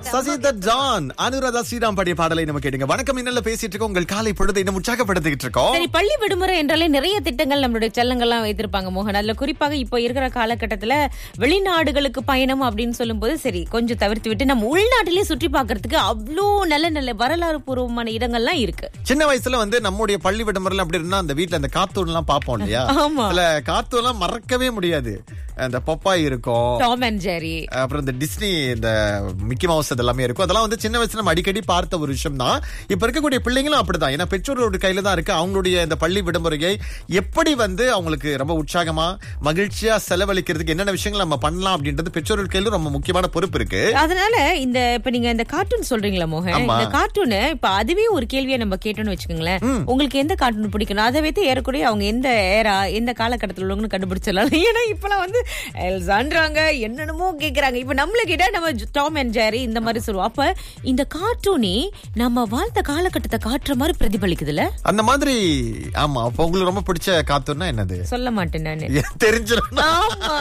Sasidhar John Anuradha Sriram பாடிய பாடலை நம்ம கேட்டுங்க வணக்கம் இன்னல்ல பேசிட்டு இருக்கோம் உங்கள் காலை பொழுதை இன்னும் உற்சாகப்படுத்திட்டு இருக்கோம் சரி பள்ளி விடுமுறை என்றாலே நிறைய திட்டங்கள் நம்மளுடைய செல்லங்கள்லாம் வைத்திருப்பாங்க மோகன் அதுல குறிப்பாக இப்போ இருக்கிற காலகட்டத்துல வெளிநாடுகளுக்கு பயணம் அப்படின்னு சொல்லும்போது சரி கொஞ்சம் தவிர்த்து விட்டு நம்ம உள்நாட்டிலே சுற்றி பார்க்கிறதுக்கு அவ்வளோ நல்ல நல்ல வரலாறு பூர்வமான இடங்கள்லாம் இருக்கு சின்ன வயசுல வந்து நம்முடைய பள்ளி விடுமுறையில அப்படி இருந்தா அந்த வீட்ல அந்த கார்ட்டூன் எல்லாம் பாப்போம் இல்லையா ஆமா. அதுல கார்ட்டூன் எல்லாம் மறக்கவே முடியாது அந்த பப்பாய் இருக்கும் டாம் அண்ட் ஜெரி அப்புறம் இந்த டிஸ்னி இந்த மிக்கி மவுஸ் இதெல்லாமே இருக்கும் அதெல்லாம் வந்து சின்ன வயசுல நம்ம அடிக்கடி பார்த்த ஒரு விஷயம் தான் இப்ப இருக்கக்கூடிய பிள்ளைங்களும் அப்படிதான் ஏன்னா பெற்றோரோட கையில தான் இருக்கு அவங்களுடைய இந்த பள்ளி விடுமுறையை எப்படி வந்து அவங்களுக்கு ரொம்ப உற்சாகமா மகிழ்ச்சியா செலவழிக்கிறதுக்கு என்னென்ன விஷயங்கள் நம்ம பண்ணலாம் அப்படின்றது பெற்றோர்கள் கையில ரொம்ப முக்கியமான பொறுப்பு இருக்கு அதனால இந்த இப்ப நீங்க இந்த கார்ட்டூன் சொல்றீங்களா மோகன் ஆமா. இந்த கார்ட்டூன் இப்ப அதுவே ஒரு கேள்வியை நம்ம கேட்டோம்னு வச்சுக்கோங்களேன் உங்களுக்கு எந்த கார்ட்டூன் பிடிக்கணும் அதை வைத்து ஏறக்கூடிய அவங்க எந்த ஏரா எந்த காலகட்டத்தில் உள்ளவங்கன்னு கண்டுபிடிச்சிடலாம் ஏன்னா இப்பெல்லாம் வந்து எல்சான்றாங்க என்னென்னமோ கேக்குறாங்க இப்ப நம்மள கேட்டா நம்ம டாம் அண்ட் ஜெரி இந்த மாதிரி சொல்லுவோம் அப்ப இந்த கார்ட்டூனே நம்ம வாழ்ந்த காலகட்டத்தை காட்டுற மாதிரி பிரதிபலிக்குதுல்ல அந்த மாதிரி ஆமா அப்ப உங்களுக்கு ரொம்ப பிடிச்ச கார்ட்டூன்னா என்னது சொல்ல மாட்டேன் நானு ஏன் தெரிஞ்சிடும் ஆமா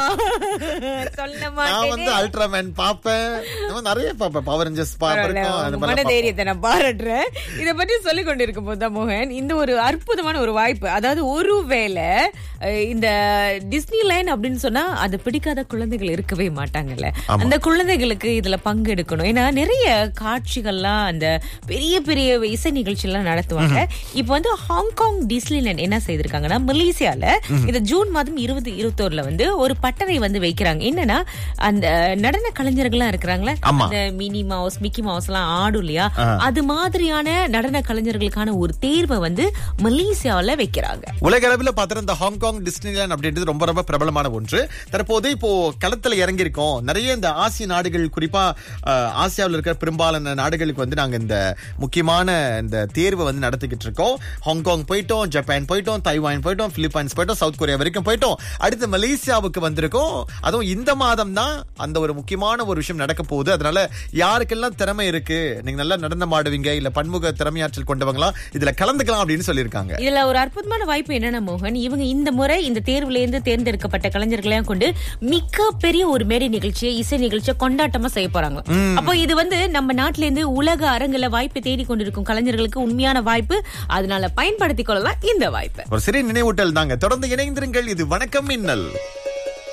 சொல்ல நான் மாட்டேன் வந்து அல்ட்ராமேன் பாப்பேன் இந்த மாதிரி நிறைய பாப்பேன் பவர் ரேஞ்சர்ஸ் பாப்பேன் அந்த மன மாதிரி தைரியத்தை நான் பாராட்டுறேன் இத பத்தி சொல்லிக் கொண்டிருக்கும் போது தான் மோகன் இந்த ஒரு அற்புதமான ஒரு வாய்ப்பு அதாவது ஒருவேளை அஹ், இந்த டிஸ்னி லைன் அப்படின்னு சொன்னா அது பிடிக்காத குழந்தைகள் இருக்கவே மாட்டாங்கல்ல அந்த குழந்தைகளுக்கு இதுல பங்கெடுக்கணும் ஏன்னா நிறைய காட்சிகள்லாம் அந்த பெரிய பெரிய இசை நிகழ்ச்சி எல்லாம் நடத்துவாங்க இப்ப வந்து ஹாங்காங் டிஸ்னி லைன் என்ன செய்திருக்காங்கன்னா மலேசியால இந்த ஜூன் மாதம் இருபது இருபத்தோருல வந்து ஒரு பட்டறை வந்து வைக்கிறாங்க என்னன்னா அந்த நடன கலைஞர்கள்லாம் இருக்கிறாங்களே ஆமா. அந்த மினி மவுஸ் மிக்கி மவுஸ் எல்லாம் ஆடும் இல்லையா அது மாதிரியான நடன கலைஞர்களுக்கான ஒரு தேர்வை வந்து மலேசியாவுல வைக்கிறாங்க உலக அளவில் பார்த்தா இந்த ஹாங்காங் டிஸ்னிலேண்ட் அப்படின்றது ரொம்ப ரொம்ப பிரபலமான ஒன்று தற்போது இப்போ களத்துல இறங்கி இருக்கோம் நிறைய இந்த ஆசிய நாடுகள் குறிப்பா அஹ், ஆசியாவில் இருக்கிற பெரும்பாலான நாடுகளுக்கு வந்து நாங்க இந்த முக்கியமான இந்த தேர்வை வந்து நடத்திக்கிட்டு இருக்கோம் ஹாங்காங் போயிட்டோம் ஜப்பான் போயிட்டோம் தைவான் போயிட்டோம் பிலிப்பைன்ஸ் போயிட்டோம் சவுத் கொரியா வரைக்கும் போயிட்டோம் அடுத்து மலேசியாவுக்கு வந்திருக்கோம் அதுவும் இந்த மாதம் தான் அந்த ஒரு முக்கியமான ஒரு விஷயம் நடக்க போகுது அதனால யாருக்கெல்லாம் திறமை இருக்கு நீங்க நல்லா நடனம் ஆடுவீங்க இல்ல பன்முக திறமையாற்றல் கொண்டவங்களா இதுல கலந்துக்கலாம் அப்படின்னு சொல்லியிருக்காங்க இதுல ஒரு அற்புதமான வாய்ப்பு என்னன்னா மோகன் இவங்க இந்த முறை இந்த தேர்வுல இருந்து தேர்ந்தெடுக்கப்பட்ட கலைஞர்களையும் கொண்டு மிக பெரிய ஒரு மேடை நிகழ்ச்சியை இசை நிகழ்ச்சியை கொண்டாட்டமா செய்ய போறாங்க அப்போ இது வந்து நம்ம நாட்டில இருந்து உலக அரங்குல வாய்ப்பு தேடி கொண்டிருக்கும் கலைஞர்களுக்கு உண்மையான வாய்ப்பு அதனால பயன்படுத்திக் கொள்ளலாம் இந்த வாய்ப்பு ஒரு சிறிய நினைவூட்டல் தாங்க தொடர்ந்து இணைந்திருங்கள் இது வணக்கம் மின்னல்